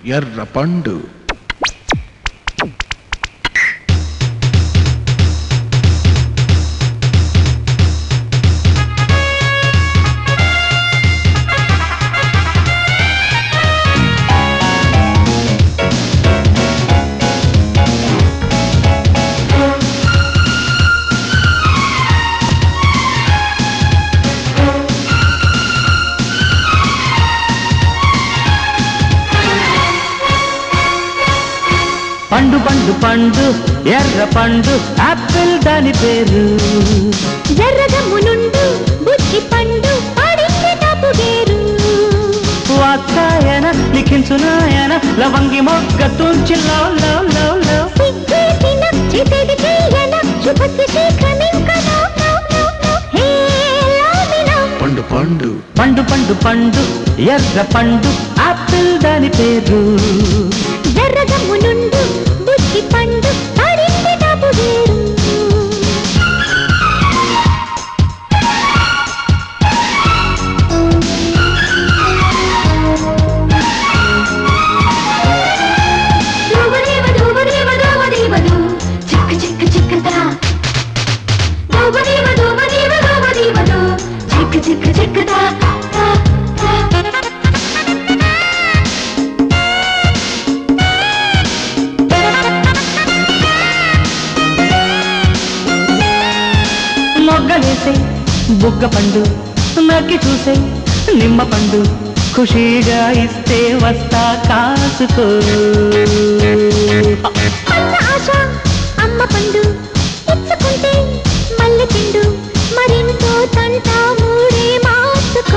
ఎర్ర పండు పండు పండు పండు ఎర్ర పండు ఆపిల్ దాని పేరు జర్రగమ్ము నుండు బుద్ధి పండు పాడింది తాపు గేరు వాత్సాయన లిఖించునాయన లవంగి మొగ్గ తుంచి లవ్ లవ్ లవ్ లవ్ సిగ్గేసిన చేసేది చేయన శుభస్య శీఘ్రమింక no no no no hey లామినో పండు పండు పండు పండు పండు ఎర్ర పండు ఆపిల్ దాని పేరు జర్రగమ్ము నుండు బుద్ధి పండు పాడింది తాపు గేరు దూబదేవ దూబదేవ దూబదేవదు చిక్క చిక్క చిక్కదా దూబదేవ దూబదేవ దూబదేవదు చిక్క చిక్క చిక్కదా తా, తా. మొగ్గలేసే బుగ్గ పండు నక్కి చూసే నిమ్మ పండు ఖుషీగా ఇస్తే వస్తా కాసుకో అన్న ఆశ అమ్మ పండు ఇచ్చుకుంటే మల్లె తిండు మరింతో తంట మూడే మార్చుకో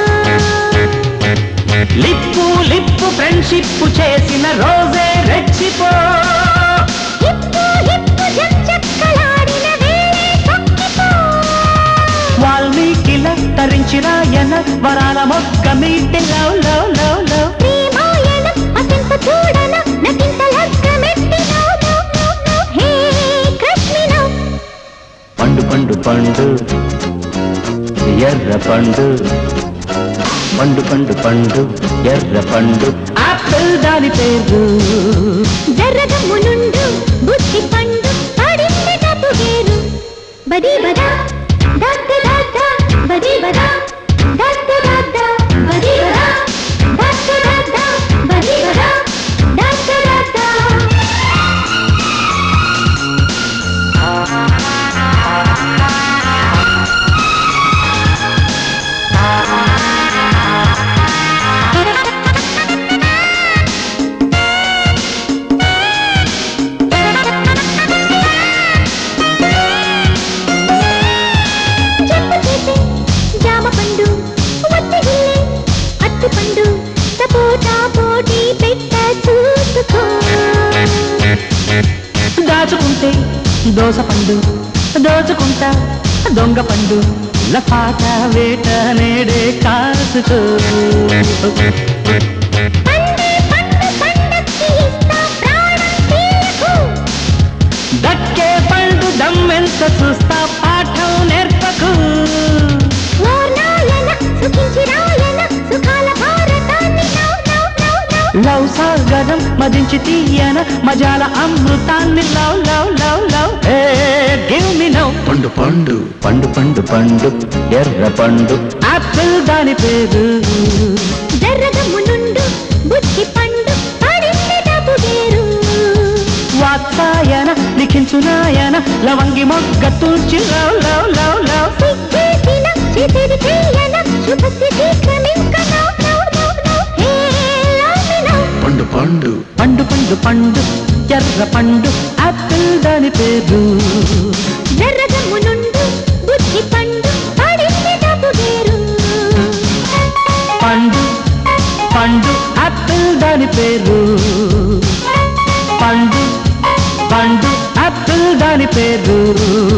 లిప్పు లిప్పు ఫ్రెండ్షిప్ చేసిన రోజే రెచ్చిపో హిప్పు హిప్పు జంచక్కలాడిన వేళే తొక్కిపో వాల్మీకిల తరించిరాయన వరాల మొక్క మీటి లవ్ లవ్ లవ్ లవ్ ప్రేమాయణ అతంత చూడన నటింత లగ్గమెట్టి no no no no hey కృష్ణినో పండు పండు పండు ఎర్ర పండు పండు పండు పండు ఎర్ర పండు ఆపిల్ దాని పేరు జర్రగమ్ము నుండు బుద్ధి పండు పాడింది తప్పు గేరు బది బదా దత్త దత్త బది బదా దత్త దత్త బది బదా దత్త దత్త బది బదా దత్త దత్త చెప్పు చేసే జామ పండు వత్తి గిల్లే అత్తి పండు సపోటా పోటీ పెట్ట చూసుకో దాచుకుంటే దోస పండు దోచుకుంటా దొంగ పండు లపాట వేట నేడే కాసుకో పండే పండు పండక్కి ఇస్తా ప్రాణం తీయకు దక్కే పండు దమ్మెంత చూస్తా పాఠం నేర్పకు ఓర్నాయన సుఖించి రాయన సుఖాల భారతాన్ని now now now now love సాగరం మదించి తీయన మజాల అమృతాన్ని లవ్ లవ్ లవ్ లవ్ ఏ గివ్ మీ నౌ పండు పండు పండు పండు పండు ఎర్ర పండు ఆపిల్ దాని పేరు జర్రగమ్ము నుండు బుద్ధి పండు పడింది డబ్బు గేరు వాత్సాయన లిఖించునాయన లవంగి మొగ్గ తూర్చి లవ్ లవ్ లవ్ లవ్ సిగ్గేసిన చేసేది చేయన శుభస్య శీఘ్రమింక now now now now hey లామినో పండు పండు పండు పండు పండు ఎర్ర పండు ఆపిల్ దాని పేరు జర్రగమ్ము నుండు బుద్ధి పండు పడింది డబ్బు గేరు పండు పండు ఆపిల్ దాని పేరు పండు పండు ఆపిల్ దాని పేరు